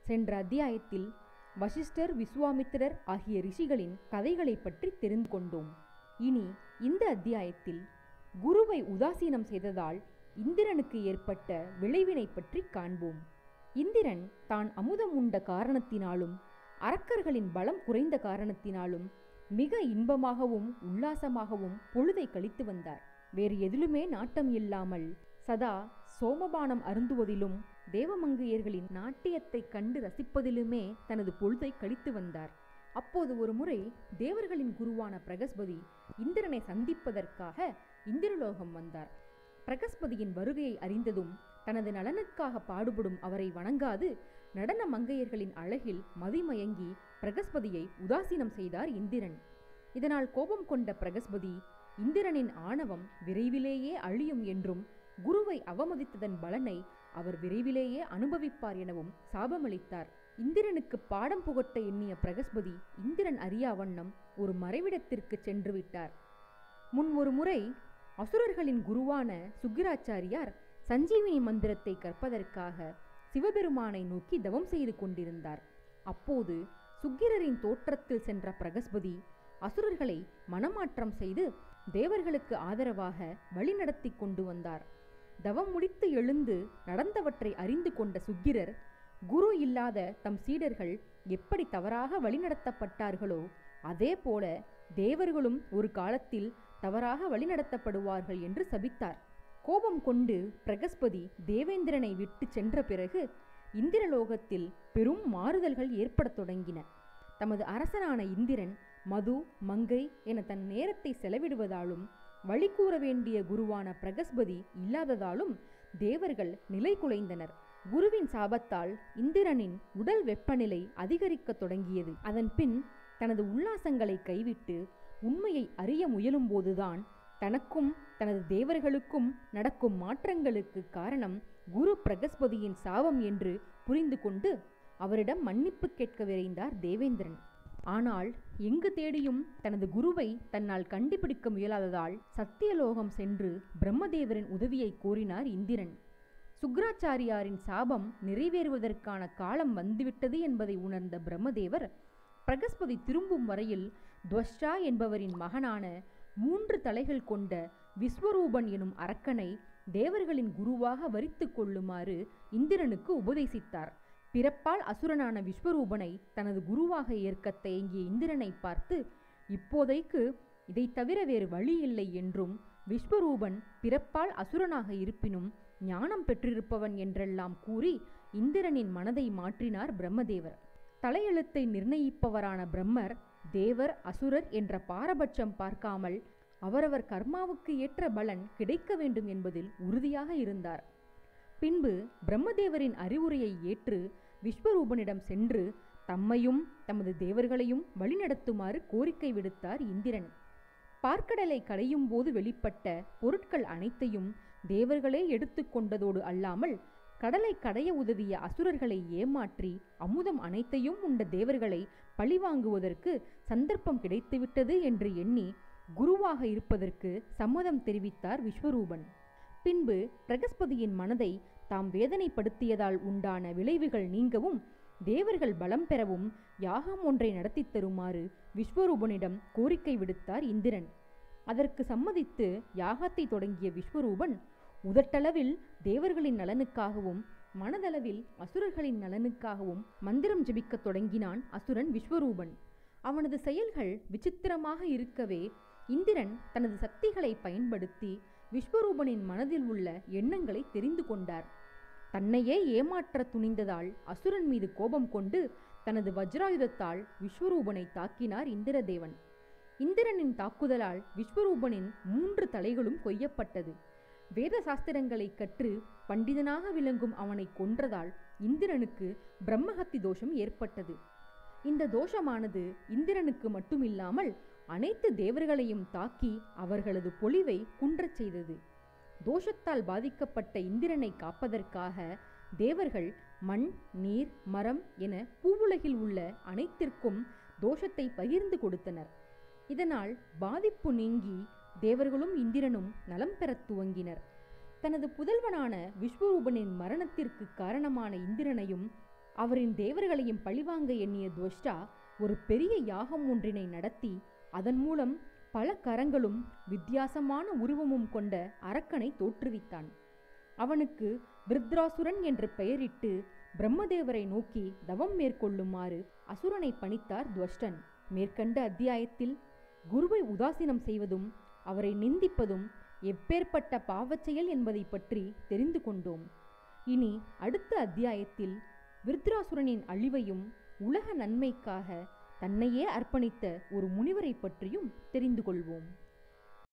சென்ற அத்தியாயத்தில் வசிஷ்டர் விஸ்வாமித்திரர் ஆகிய ரிஷிகளின் கதைகளைப் பற்றி தெரிந்து கொண்டோம் இனி இந்த அத்தியாயத்தில் குருவை உதாசீனம் செய்ததால் இந்திரனுக்கு ஏற்பட்ட விளைவினை பற்றி காண்போம் இந்திரன் தான் அமுதம் உண்ட காரணத்தினாலும் அரக்கர்களின் பலம் குறைந்த காரணத்தினாலும் மிக இன்பமாகவும் உல்லாசமாகவும் பொழுதை கழித்து வந்தார் வேறு எதிலுமே நாட்டம் இல்லாமல் சதா சோமபானம் அருந்துவதிலும் தேவமங்கையர்களின் நாட்டியத்தை கண்டு ரசிப்பதிலுமே தனது பொழுதை கழித்து வந்தார் அப்போது ஒரு முறை தேவர்களின் குருவான பிரகஸ்பதி இந்திரனை சந்திப்பதற்காக இந்திரலோகம் வந்தார் பிரகஸ்பதியின் வருகையை அறிந்ததும் தனது நலனுக்காக பாடுபடும் அவரை வணங்காது நடன மங்கையர்களின் அழகில் மதிமயங்கி பிரகஸ்பதியை உதாசீனம் செய்தார் இந்திரன் இதனால் கோபம் கொண்ட பிரகஸ்பதி இந்திரனின் ஆணவம் விரைவிலேயே அழியும் என்றும் குருவை அவமதித்ததன் பலனை அவர் விரைவிலேயே அனுபவிப்பார் எனவும் சாபமளித்தார் இந்திரனுக்கு பாடம் புகட்ட எண்ணிய பிரகஸ்பதி இந்திரன் அறியா வண்ணம் ஒரு மறைவிடத்திற்கு சென்று விட்டார் முன் ஒரு முறை அசுரர்களின் குருவான சுக்கிராச்சாரியார் சஞ்சீவினி மந்திரத்தை கற்பதற்காக சிவபெருமானை நோக்கி தவம் செய்து கொண்டிருந்தார் அப்போது சுக்கிரரின் தோற்றத்தில் சென்ற பிரகஸ்பதி அசுரர்களை மனமாற்றம் செய்து தேவர்களுக்கு ஆதரவாக வழிநடத்தி கொண்டு வந்தார் தவம் முடித்து எழுந்து நடந்தவற்றை அறிந்து கொண்ட சுக்கிரர் குரு இல்லாத தம் சீடர்கள் எப்படி தவறாக வழிநடத்தப்பட்டார்களோ அதே போல தேவர்களும் ஒரு காலத்தில் தவறாக வழிநடத்தப்படுவார்கள் என்று சபித்தார் கோபம் கொண்டு பிரகஸ்பதி தேவேந்திரனை விட்டு சென்ற பிறகு இந்திரலோகத்தில் பெரும் மாறுதல்கள் ஏற்படத் தொடங்கின தமது அரசனான இந்திரன் மது மங்கை என தன் நேரத்தை செலவிடுவதாலும் வழி கூற வேண்டிய குருவான பிரகஸ்பதி இல்லாததாலும் தேவர்கள் நிலை குலைந்தனர் குருவின் சாபத்தால் இந்திரனின் உடல் வெப்பநிலை அதிகரிக்கத் தொடங்கியது அதன் பின் தனது உல்லாசங்களை கைவிட்டு உண்மையை அறிய முயலும்போதுதான் தனக்கும் தனது தேவர்களுக்கும் நடக்கும் மாற்றங்களுக்கு காரணம் குரு பிரகஸ்பதியின் சாபம் என்று புரிந்து கொண்டு அவரிடம் மன்னிப்பு கேட்க விரைந்தார் தேவேந்திரன் ஆனால் எங்கு தேடியும் தனது குருவை தன்னால் கண்டுபிடிக்க முயலாததால் சத்தியலோகம் சென்று பிரம்மதேவரின் உதவியை கோரினார் இந்திரன் சுக்ராச்சாரியாரின் சாபம் நிறைவேறுவதற்கான காலம் வந்துவிட்டது என்பதை உணர்ந்த பிரம்மதேவர் பிரகஸ்பதி திரும்பும் வரையில் துவஷ்டா என்பவரின் மகனான மூன்று தலைகள் கொண்ட விஸ்வரூபன் எனும் அரக்கனை தேவர்களின் குருவாக வரித்து கொள்ளுமாறு இந்திரனுக்கு உபதேசித்தார் பிறப்பால் அசுரனான விஸ்வரூபனை தனது குருவாக ஏற்க தயங்கிய இந்திரனை பார்த்து இப்போதைக்கு இதைத் தவிர வேறு வழி இல்லை என்றும் விஸ்வரூபன் பிறப்பால் அசுரனாக இருப்பினும் ஞானம் பெற்றிருப்பவன் என்றெல்லாம் கூறி இந்திரனின் மனதை மாற்றினார் பிரம்மதேவர் தலையெழுத்தை நிர்ணயிப்பவரான பிரம்மர் தேவர் அசுரர் என்ற பாரபட்சம் பார்க்காமல் அவரவர் கர்மாவுக்கு ஏற்ற பலன் கிடைக்க வேண்டும் என்பதில் உறுதியாக இருந்தார் பின்பு பிரம்மதேவரின் அறிவுரையை ஏற்று விஸ்வரூபனிடம் சென்று தம்மையும் தமது தேவர்களையும் வழிநடத்துமாறு கோரிக்கை விடுத்தார் இந்திரன் பார்க்கடலை கடையும் போது வெளிப்பட்ட பொருட்கள் அனைத்தையும் தேவர்களே எடுத்துக்கொண்டதோடு அல்லாமல் கடலை கடைய உதவிய அசுரர்களை ஏமாற்றி அமுதம் அனைத்தையும் உண்ட தேவர்களை பழிவாங்குவதற்கு சந்தர்ப்பம் கிடைத்துவிட்டது என்று எண்ணி குருவாக இருப்பதற்கு சம்மதம் தெரிவித்தார் விஸ்வரூபன் பின்பு பிரகஸ்பதியின் மனதை தாம் வேதனைப்படுத்தியதால் உண்டான விளைவுகள் நீங்கவும் தேவர்கள் பலம் பெறவும் யாகம் ஒன்றை நடத்தித் தருமாறு விஸ்வரூபனிடம் கோரிக்கை விடுத்தார் இந்திரன் அதற்கு சம்மதித்து யாகத்தை தொடங்கிய விஸ்வரூபன் உதட்டளவில் தேவர்களின் நலனுக்காகவும் மனதளவில் அசுரர்களின் நலனுக்காகவும் மந்திரம் ஜெபிக்கத் தொடங்கினான் அசுரன் விஸ்வரூபன் அவனது செயல்கள் விசித்திரமாக இருக்கவே இந்திரன் தனது சக்திகளை பயன்படுத்தி விஸ்வரூபனின் மனதில் உள்ள எண்ணங்களை தெரிந்து கொண்டார் தன்னையே ஏமாற்ற துணிந்ததால் அசுரன் மீது கோபம் கொண்டு தனது வஜ்ராயுதத்தால் விஸ்வரூபனை தாக்கினார் இந்திரதேவன் இந்திரனின் தாக்குதலால் விஸ்வரூபனின் மூன்று தலைகளும் கொய்யப்பட்டது வேத சாஸ்திரங்களை கற்று பண்டிதனாக விளங்கும் அவனை கொன்றதால் இந்திரனுக்கு பிரம்மஹத்தி தோஷம் ஏற்பட்டது இந்த தோஷமானது இந்திரனுக்கு மட்டுமில்லாமல் அனைத்து தேவர்களையும் தாக்கி அவர்களது பொலிவை குன்றச் செய்தது தோஷத்தால் பாதிக்கப்பட்ட இந்திரனை காப்பதற்காக தேவர்கள் மண் நீர் மரம் என பூவுலகில் உள்ள அனைத்திற்கும் தோஷத்தை பகிர்ந்து கொடுத்தனர் இதனால் பாதிப்பு நீங்கி தேவர்களும் இந்திரனும் நலம் பெறத் துவங்கினர் தனது புதல்வனான விஸ்வரூபனின் மரணத்திற்கு காரணமான இந்திரனையும் அவரின் தேவர்களையும் பழிவாங்க எண்ணிய துவஷ்டா ஒரு பெரிய யாகம் ஒன்றினை நடத்தி அதன் மூலம் பல கரங்களும் வித்தியாசமான உருவமும் கொண்ட அரக்கனை தோற்றுவித்தான் அவனுக்கு விருத்ராசுரன் என்று பெயரிட்டு பிரம்மதேவரை நோக்கி தவம் மேற்கொள்ளுமாறு அசுரனை பணித்தார் துவஷ்டன் மேற்கண்ட அத்தியாயத்தில் குருவை உதாசீனம் செய்வதும் அவரை நிந்திப்பதும் எப்பேற்பட்ட பாவச் செயல் என்பதை பற்றி தெரிந்து கொண்டோம் இனி அடுத்த அத்தியாயத்தில் விருத்ராசுரனின் அழிவையும் உலக நன்மைக்காக தன்னையே அர்ப்பணித்த ஒரு முனிவரை பற்றியும் தெரிந்து கொள்வோம்